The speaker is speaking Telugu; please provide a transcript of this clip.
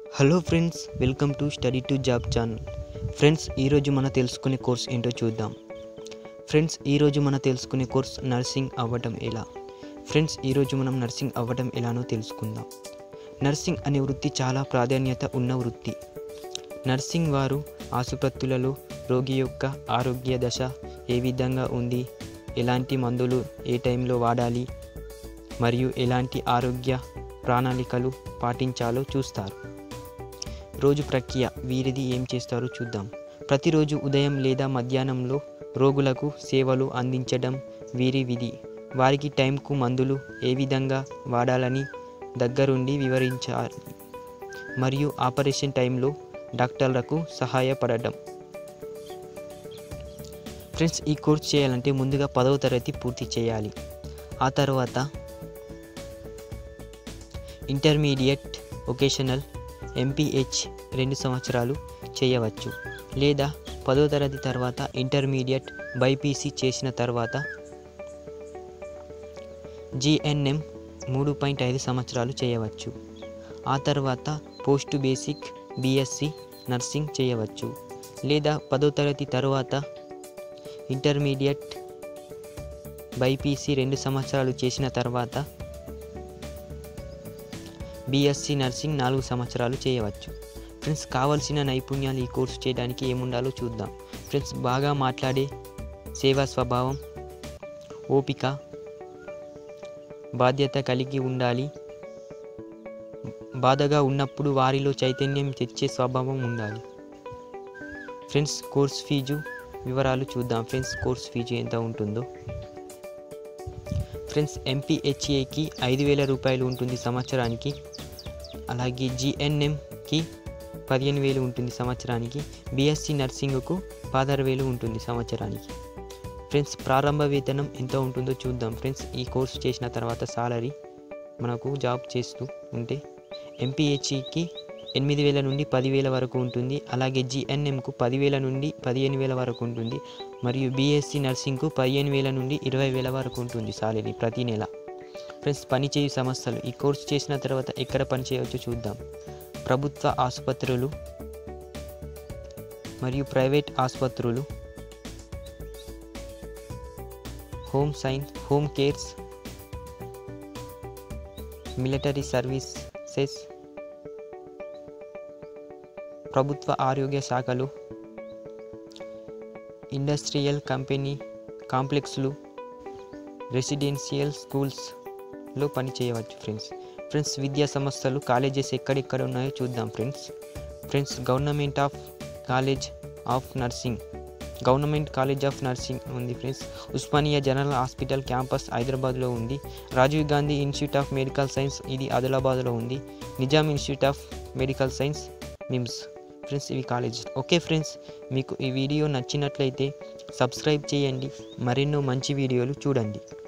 hello friends welcome to study to job channel friends ఈరోజు మన తెలుసుకునే కోర్స్ ఏంటో చూద్దాం ఫ్రెండ్స్ ఈరోజు మన తెలుసుకునే కోర్స్ నర్సింగ్ అవ్వటం ఎలా ఫ్రెండ్స్ ఈరోజు మనం నర్సింగ్ అవ్వటం ఎలానో తెలుసుకుందాం నర్సింగ్ అనే వృత్తి చాలా ప్రాధాన్యత ఉన్న వృత్తి నర్సింగ్ వారు ఆసుపత్రులలో రోగి యొక్క ఆరోగ్య దశ ఏ విధంగా ఉంది ఎలాంటి మందులు ఏ టైంలో వాడాలి మరియు ఎలాంటి ఆరోగ్య ప్రణాళికలు పాటించాలో చూస్తారు రోజు ప్రక్రియ వీరిది ఏం చేస్తారో చూద్దాం ప్రతిరోజు ఉదయం లేదా మధ్యాహ్నంలో రోగులకు సేవలు అందించడం వీరి విధి వారికి టైంకు మందులు ఏ విధంగా వాడాలని దగ్గరుండి వివరించాలి మరియు ఆపరేషన్ టైంలో డాక్టర్లకు సహాయపడడం ఫ్రెండ్స్ ఈ కోర్స్ చేయాలంటే ముందుగా పదవ తరగతి పూర్తి చేయాలి ఆ తర్వాత ఇంటర్మీడియట్ వొకేషనల్ ఎంపీహెచ్ రెండు సంవత్సరాలు చేయవచ్చు లేదా పదో తరగతి తర్వాత ఇంటర్మీడియట్ బైపీసీ చేసిన తర్వాత జిఎన్ఎం మూడు పాయింట్ ఐదు సంవత్సరాలు చేయవచ్చు ఆ తర్వాత పోస్ట్ బేసిక్ బీఎస్సీ నర్సింగ్ చేయవచ్చు లేదా పదో తరగతి తర్వాత ఇంటర్మీడియట్ బైపీసీ రెండు సంవత్సరాలు చేసిన తర్వాత బీఎస్సీ నర్సింగ్ నాలుగు సంవత్సరాలు చేయవచ్చు ఫ్రెండ్స్ కావాల్సిన నైపుణ్యాలు ఈ కోర్సు చేయడానికి ఏముండాలో చూద్దాం ఫ్రెండ్స్ బాగా మాట్లాడే సేవా స్వభావం ఓపిక బాధ్యత కలిగి ఉండాలి బాధగా ఉన్నప్పుడు వారిలో చైతన్యం తెచ్చే స్వభావం ఉండాలి ఫ్రెండ్స్ కోర్స్ ఫీజు వివరాలు చూద్దాం ఫ్రెండ్స్ కోర్స్ ఫీజు ఎంత ఉంటుందో ఫ్రెండ్స్ ఎంపీహెచ్ఏకి ఐదు వేల రూపాయలు ఉంటుంది సంవత్సరానికి అలాగే జిఎన్ఎంకి పదిహేను వేలు ఉంటుంది సంవత్సరానికి బీఎస్సీ నర్సింగ్కు పదహారు వేలు ఉంటుంది సంవత్సరానికి ఫ్రెండ్స్ ప్రారంభ వేతనం ఎంత ఉంటుందో చూద్దాం ఫ్రెండ్స్ ఈ కోర్స్ చేసిన తర్వాత సాలరీ మనకు జాబ్ చేస్తూ ఉంటే ఎంపీహెచ్ఈకి ఎనిమిది వేల నుండి పదివేల వరకు ఉంటుంది అలాగే జిఎన్ఎంకు పదివేల నుండి పదిహేను వేల వరకు ఉంటుంది మరియు బీఎస్సీ నర్సింగ్కు పదిహేను వేల నుండి ఇరవై వేల వరకు ఉంటుంది సాలరీ ప్రతి నెల ఫ్రెండ్స్ పనిచేయు సంస్థలు ఈ కోర్స్ చేసిన తర్వాత ఎక్కడ పని చేయవచ్చో చూద్దాం ప్రభుత్వ ఆసుపత్రులు మరియు ప్రైవేట్ ఆసుపత్రులు home science home cares military services ప్రభుత్వ ఆరోగ్య శాఖలు ఇండస్ట్రియల్ కంపెనీ కాంప్లెక్స్లు రెసిడెన్షియల్ స్కూల్స్లో పని చేయవచ్చు ఫ్రెండ్స్ ఫ్రెండ్స్ విద్యా సంస్థలు కాలేజెస్ ఎక్కడెక్కడ ఉన్నాయో చూద్దాం friends friends government of college of nursing government college of nursing ఉంది friends Osmania general hospital campus హైదరాబాద్లో ఉంది Rajiv Gandhi institute of medical science ఇది ఆదిలాబాద్లో ఉంది Nizam institute of medical science MIMS friends ఇవి కాలేజ్ ఓకే ఫ్రెండ్స్ మీకు ఈ వీడియో నచ్చినట్లయితే సబ్స్క్రైబ్ చేయండి మరెన్నో మంచి వీడియోలు చూడండి